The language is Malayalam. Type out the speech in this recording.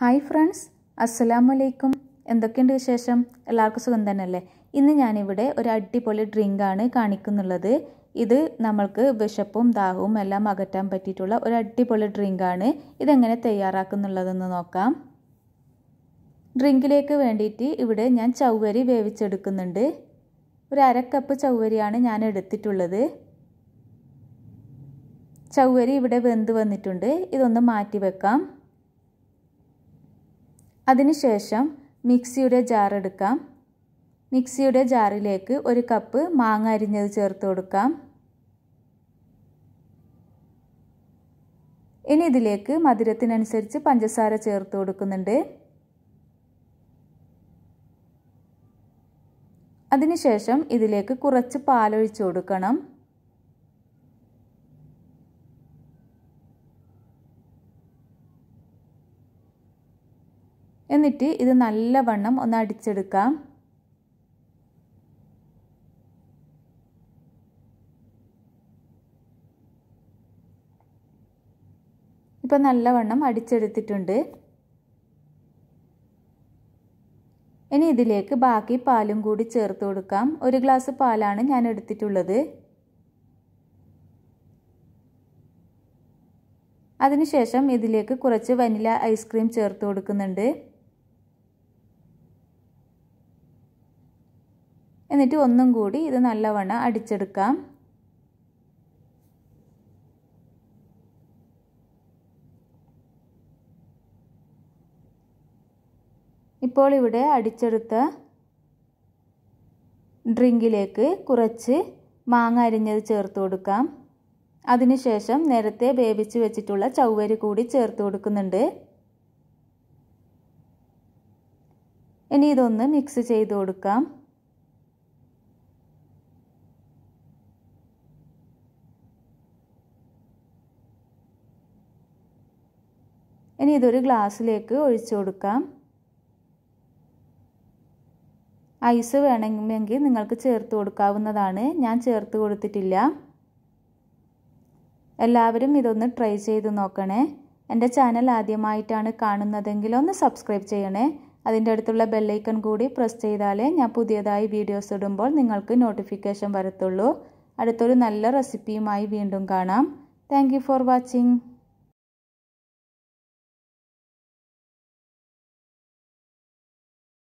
ഹായ് ഫ്രണ്ട്സ് അസ്സലാമു അലൈക്കും എന്തൊക്കെയുണ്ട് വിശേഷം എല്ലാവർക്കും സുഖം തന്നെയല്ലേ ഇന്ന് ഞാനിവിടെ ഒരു അടിപൊളി ഡ്രിങ്കാണ് കാണിക്കുന്നുള്ളത് ഇത് നമ്മൾക്ക് വിശപ്പും ദാഹവും എല്ലാം അകറ്റാൻ പറ്റിയിട്ടുള്ള ഒരു അടിപൊളി ഡ്രിങ്കാണ് ഇതെങ്ങനെ തയ്യാറാക്കുന്നുള്ളതെന്ന് നോക്കാം ഡ്രിങ്കിലേക്ക് വേണ്ടിയിട്ട് ഇവിടെ ഞാൻ ചൗവരി വേവിച്ചെടുക്കുന്നുണ്ട് ഒരു അര കപ്പ് ചൗവരിയാണ് ഞാൻ എടുത്തിട്ടുള്ളത് ചൗവരി ഇവിടെ വെന്ത് വന്നിട്ടുണ്ട് ഇതൊന്ന് മാറ്റി വെക്കാം അതിനുശേഷം മിക്സിയുടെ ജാർ എടുക്കാം മിക്സിയുടെ ജാറിലേക്ക് ഒരു കപ്പ് മാങ്ങ അരിഞ്ഞത് ചേർത്ത് കൊടുക്കാം ഇനി ഇതിലേക്ക് മധുരത്തിനനുസരിച്ച് പഞ്ചസാര ചേർത്ത് കൊടുക്കുന്നുണ്ട് അതിനുശേഷം ഇതിലേക്ക് കുറച്ച് പാലൊഴിച്ച് കൊടുക്കണം എന്നിട്ട് ഇത് നല്ലവണ്ണം ഒന്ന് അടിച്ചെടുക്കാം ഇപ്പം നല്ലവണ്ണം അടിച്ചെടുത്തിട്ടുണ്ട് ഇനി ഇതിലേക്ക് ബാക്കി പാലും കൂടി ചേർത്ത് കൊടുക്കാം ഒരു ഗ്ലാസ് പാലാണ് ഞാൻ എടുത്തിട്ടുള്ളത് അതിനുശേഷം ഇതിലേക്ക് കുറച്ച് വനില ഐസ്ക്രീം ചേർത്ത് കൊടുക്കുന്നുണ്ട് എന്നിട്ട് ഒന്നും കൂടി ഇത് നല്ലവണ്ണം അടിച്ചെടുക്കാം ഇപ്പോൾ ഇവിടെ അടിച്ചെടുത്ത ഡ്രിങ്കിലേക്ക് കുറച്ച് മാങ്ങ അരിഞ്ഞത് ചേർത്ത് കൊടുക്കാം അതിനുശേഷം നേരത്തെ വേവിച്ച് വെച്ചിട്ടുള്ള ചൗവരി കൂടി ചേർത്ത് കൊടുക്കുന്നുണ്ട് ഇനി ഇതൊന്ന് മിക്സ് ചെയ്ത് കൊടുക്കാം ഇനി ഇതൊരു ഗ്ലാസ്സിലേക്ക് ഒഴിച്ചു കൊടുക്കാം ഐസ് വേണമെങ്കിൽ നിങ്ങൾക്ക് ചേർത്ത് കൊടുക്കാവുന്നതാണ് ഞാൻ ചേർത്ത് കൊടുത്തിട്ടില്ല എല്ലാവരും ഇതൊന്ന് ട്രൈ ചെയ്ത് നോക്കണേ എൻ്റെ ചാനൽ ആദ്യമായിട്ടാണ് കാണുന്നതെങ്കിൽ ഒന്ന് സബ്സ്ക്രൈബ് ചെയ്യണേ അതിൻ്റെ അടുത്തുള്ള ബെല്ലൈക്കൺ കൂടി പ്രസ് ചെയ്താലേ ഞാൻ പുതിയതായി വീഡിയോസ് ഇടുമ്പോൾ നിങ്ങൾക്ക് നോട്ടിഫിക്കേഷൻ വരത്തുള്ളൂ അടുത്തൊരു നല്ല റെസിപ്പിയുമായി വീണ്ടും കാണാം താങ്ക് ഫോർ വാച്ചിങ്